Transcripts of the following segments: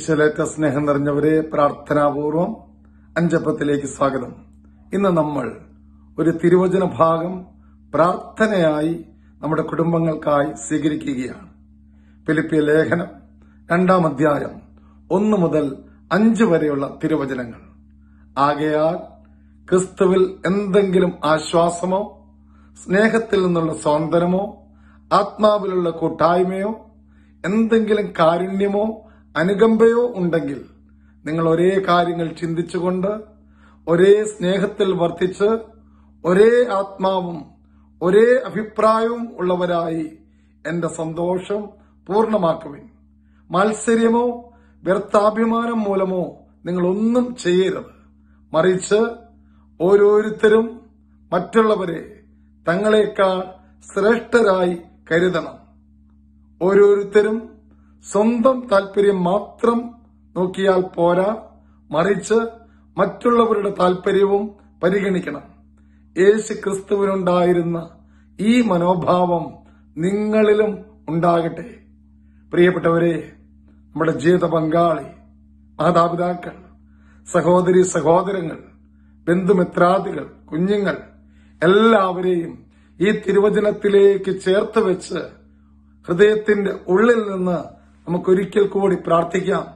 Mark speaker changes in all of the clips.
Speaker 1: ഈശ്വലേറ്റ സ്നേഹം നിറഞ്ഞവരെ പ്രാർത്ഥനാപൂർവം അഞ്ചപ്പത്തിലേക്ക് സ്വാഗതം ഇന്ന് നമ്മൾ ഒരു തിരുവചന ഭാഗം പ്രാർത്ഥനയായി നമ്മുടെ കുടുംബങ്ങൾക്കായി സ്വീകരിക്കുകയാണ് ഫിലിപ്പിയ ലേഖനം രണ്ടാം അധ്യായം ഒന്ന് മുതൽ അഞ്ച് വരെയുള്ള തിരുവചനങ്ങൾ ആകയാൽ ക്രിസ്തുവിൽ എന്തെങ്കിലും ആശ്വാസമോ സ്നേഹത്തിൽ നിന്നുള്ള സ്വാതന്ത്ര്യമോ ആത്മാവിലുള്ള കൂട്ടായ്മയോ എന്തെങ്കിലും കാരുണ്യമോ അനുകമ്പയോ ഉണ്ടെങ്കിൽ നിങ്ങൾ ഒരേ കാര്യങ്ങൾ ചിന്തിച്ചുകൊണ്ട് ഒരേ സ്നേഹത്തിൽ വർത്തിച്ച് ഒരേ ആത്മാവും ഒരേ അഭിപ്രായവും ഉള്ളവരായി എന്റെ സന്തോഷം പൂർണ്ണമാക്കുവിൻ മത്സര്യമോ വ്യർത്ഥാഭിമാനം മൂലമോ നിങ്ങൾ ഒന്നും ചെയ്യരുത് മറിച്ച് ഓരോരുത്തരും മറ്റുള്ളവരെ തങ്ങളെക്കാൾ ശ്രേഷ്ഠരായി കരുതണം ഓരോരുത്തരും സ്വന്തം താല്പര്യം മാത്രം നോക്കിയാൽ പോരാ മറിച്ച് മറ്റുള്ളവരുടെ താല്പര്യവും പരിഗണിക്കണം യേശു ക്രിസ്തുവിനുണ്ടായിരുന്ന ഈ മനോഭാവം നിങ്ങളിലും ഉണ്ടാകട്ടെ പ്രിയപ്പെട്ടവരെ നമ്മുടെ ജീവിത പങ്കാളി മാതാപിതാക്കൾ സഹോദരി സഹോദരങ്ങൾ ബന്ധുമിത്രാദികൾ കുഞ്ഞുങ്ങൾ എല്ലാവരെയും ഈ തിരുവചനത്തിലേക്ക് ചേർത്ത് വെച്ച് ഹൃദയത്തിന്റെ ഉള്ളിൽ നിന്ന് നമുക്കൊരിക്കൽ കൂടി പ്രാർത്ഥിക്കാം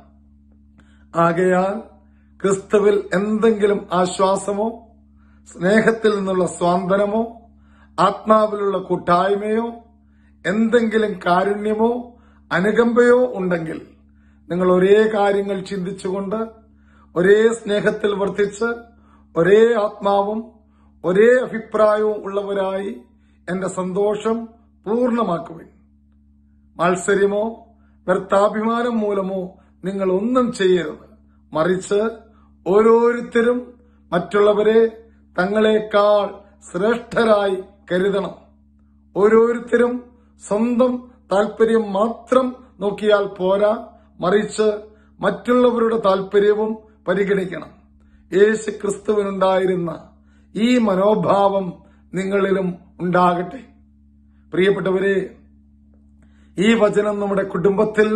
Speaker 1: ആകയാൽ ക്രിസ്തുവിൽ എന്തെങ്കിലും ആശ്വാസമോ സ്നേഹത്തിൽ നിന്നുള്ള സ്വാന്തനമോ ആത്മാവിലുള്ള കൂട്ടായ്മയോ എന്തെങ്കിലും കാരുണ്യമോ അനുകമ്പയോ ഉണ്ടെങ്കിൽ നിങ്ങൾ ഒരേ കാര്യങ്ങൾ ചിന്തിച്ചുകൊണ്ട് ഒരേ സ്നേഹത്തിൽ വർത്തിച്ച് ഒരേ ആത്മാവും ഒരേ അഭിപ്രായവും ഉള്ളവരായി എന്റെ സന്തോഷം പൂർണ്ണമാക്കുവിൻ മത്സര്യമോ വ്യർത്ഥാഭിമാനം മൂലമോ നിങ്ങൾ ഒന്നും ചെയ്യരുത് മറിച്ച് ഓരോരുത്തരും മറ്റുള്ളവരെ തങ്ങളെക്കാൾ ശ്രേഷ്ഠരായി കരുതണം ഓരോരുത്തരും സ്വന്തം താല്പര്യം മാത്രം നോക്കിയാൽ പോരാ മറിച്ച് മറ്റുള്ളവരുടെ താല്പര്യവും പരിഗണിക്കണം യേശു ക്രിസ്തുവിനുണ്ടായിരുന്ന ഈ മനോഭാവം നിങ്ങളിലും ഉണ്ടാകട്ടെ പ്രിയപ്പെട്ടവരെ ഈ വചനം നമ്മുടെ കുടുംബത്തിൽ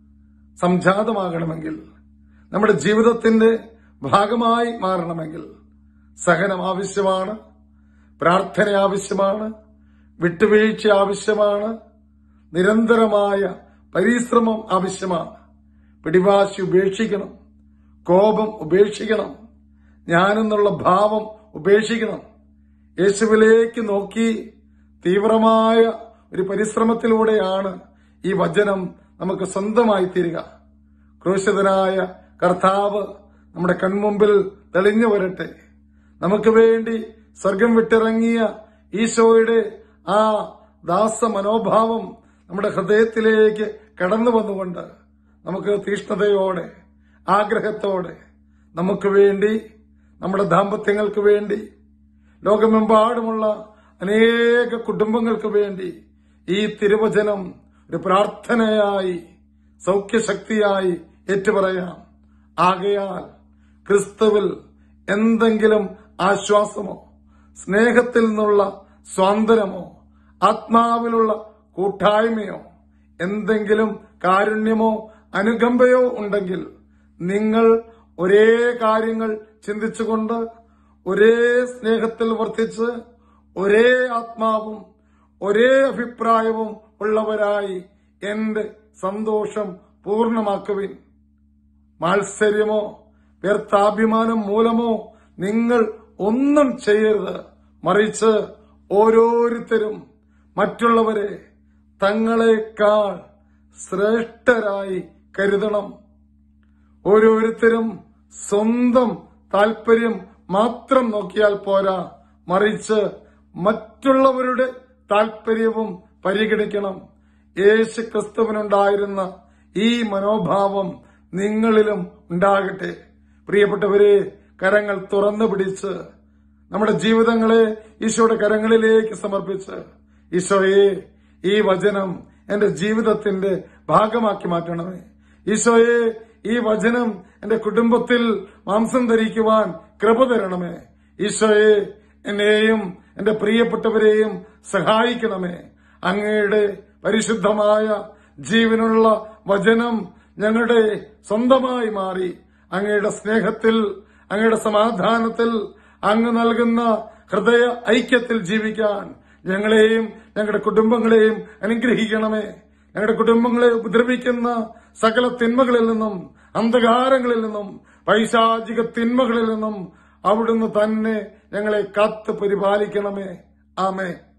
Speaker 1: സംജാതമാകണമെങ്കിൽ നമ്മുടെ ജീവിതത്തിന്റെ ഭാഗമായി മാറണമെങ്കിൽ സഹനം ആവശ്യമാണ് പ്രാർത്ഥന ആവശ്യമാണ് വിട്ടുവീഴ്ച ആവശ്യമാണ് നിരന്തരമായ പരിശ്രമം ആവശ്യമാണ് പിടിവാശി ഉപേക്ഷിക്കണം കോപം ഉപേക്ഷിക്കണം ഞാനെന്നുള്ള ഭാവം ഉപേക്ഷിക്കണം യേശുവിലേക്ക് നോക്കി തീവ്രമായ ഒരു പരിശ്രമത്തിലൂടെയാണ് ഈ വചനം നമുക്ക് സ്വന്തമായി തീരുക ക്രൂശിതനായ കർത്താവ് നമ്മുടെ കൺമുമ്പിൽ തെളിഞ്ഞു വരട്ടെ നമുക്ക് വേണ്ടി സ്വർഗം വിട്ടിറങ്ങിയ ഈശോയുടെ ആ ദാസ മനോഭാവം നമ്മുടെ ഹൃദയത്തിലേക്ക് കടന്നു വന്നുകൊണ്ട് നമുക്ക് തീഷ്ണതയോടെ ആഗ്രഹത്തോടെ നമുക്ക് വേണ്ടി നമ്മുടെ ദാമ്പത്യങ്ങൾക്ക് വേണ്ടി ലോകമെമ്പാടുമുള്ള അനേക കുടുംബങ്ങൾക്ക് വേണ്ടി ഈ തിരുവചനം ഒരു പ്രാർത്ഥനയായി സൗഖ്യശക്തിയായി ഏറ്റുപറയാം ആകയാൽ ക്രിസ്തുവിൽ എന്തെങ്കിലും ആശ്വാസമോ സ്നേഹത്തിൽ നിന്നുള്ള സ്വാന്തനമോ ആത്മാവിലുള്ള കൂട്ടായ്മയോ എന്തെങ്കിലും കാരുണ്യമോ അനുകമ്പയോ ഉണ്ടെങ്കിൽ നിങ്ങൾ ഒരേ കാര്യങ്ങൾ ചിന്തിച്ചുകൊണ്ട് ഒരേ സ്നേഹത്തിൽ വർത്തിച്ച് ഒരേ ആത്മാവും ഒരേ അഭിപ്രായവും ഉള്ളവരായി എന്റെ സന്തോഷം പൂർണ്ണമാക്കുവിൻ മാത്സര്യമോ വ്യർത്ഥാഭിമാനം മൂലമോ നിങ്ങൾ ഒന്നും ചെയ്യരുത് മറിച്ച് ഓരോരുത്തരും മറ്റുള്ളവരെ തങ്ങളെക്കാൾ ശ്രേഷ്ഠരായി കരുതണം ഓരോരുത്തരും സ്വന്തം താല്പര്യം മാത്രം നോക്കിയാൽ പോരാ മറിച്ച് മറ്റുള്ളവരുടെ താല്പര്യവും പരിഗണിക്കണം യേശു ക്രിസ്തുവിനുണ്ടായിരുന്ന ഈ മനോഭാവം നിങ്ങളിലും ഉണ്ടാകട്ടെ പ്രിയപ്പെട്ടവരെ കരങ്ങൾ തുറന്നു പിടിച്ച് നമ്മുടെ ജീവിതങ്ങളെ ഈശോയുടെ കരങ്ങളിലേക്ക് സമർപ്പിച്ച് ഈശോയെ ഈ വചനം എന്റെ ജീവിതത്തിന്റെ ഭാഗമാക്കി മാറ്റണമേ ഈശോയെ ഈ വചനം എന്റെ കുടുംബത്തിൽ മാംസം ധരിക്കുവാൻ കൃപ തരണമേ ഈശോയെ എന്നെയും എന്റെ പ്രിയപ്പെട്ടവരെയും സഹായിക്കണമേ അങ്ങയുടെ പരിശുദ്ധമായ ജീവനുള്ള വചനം ഞങ്ങളുടെ സ്വന്തമായി മാറി അങ്ങയുടെ സ്നേഹത്തിൽ അങ്ങയുടെ സമാധാനത്തിൽ അങ്ങ് നൽകുന്ന ഹൃദയ ഐക്യത്തിൽ ജീവിക്കാൻ ഞങ്ങളെയും ഞങ്ങളുടെ കുടുംബങ്ങളെയും അനുഗ്രഹിക്കണമേ ഞങ്ങളുടെ കുടുംബങ്ങളെ ഉപദ്രവിക്കുന്ന സകല തിന്മകളിൽ നിന്നും അന്ധകാരങ്ങളിൽ നിന്നും പൈശാചിക തിന്മകളിൽ നിന്നും അവിടുന്ന് തന്നെ ഞങ്ങളെ കാത്ത് പരിപാലിക്കണമേ ആമേ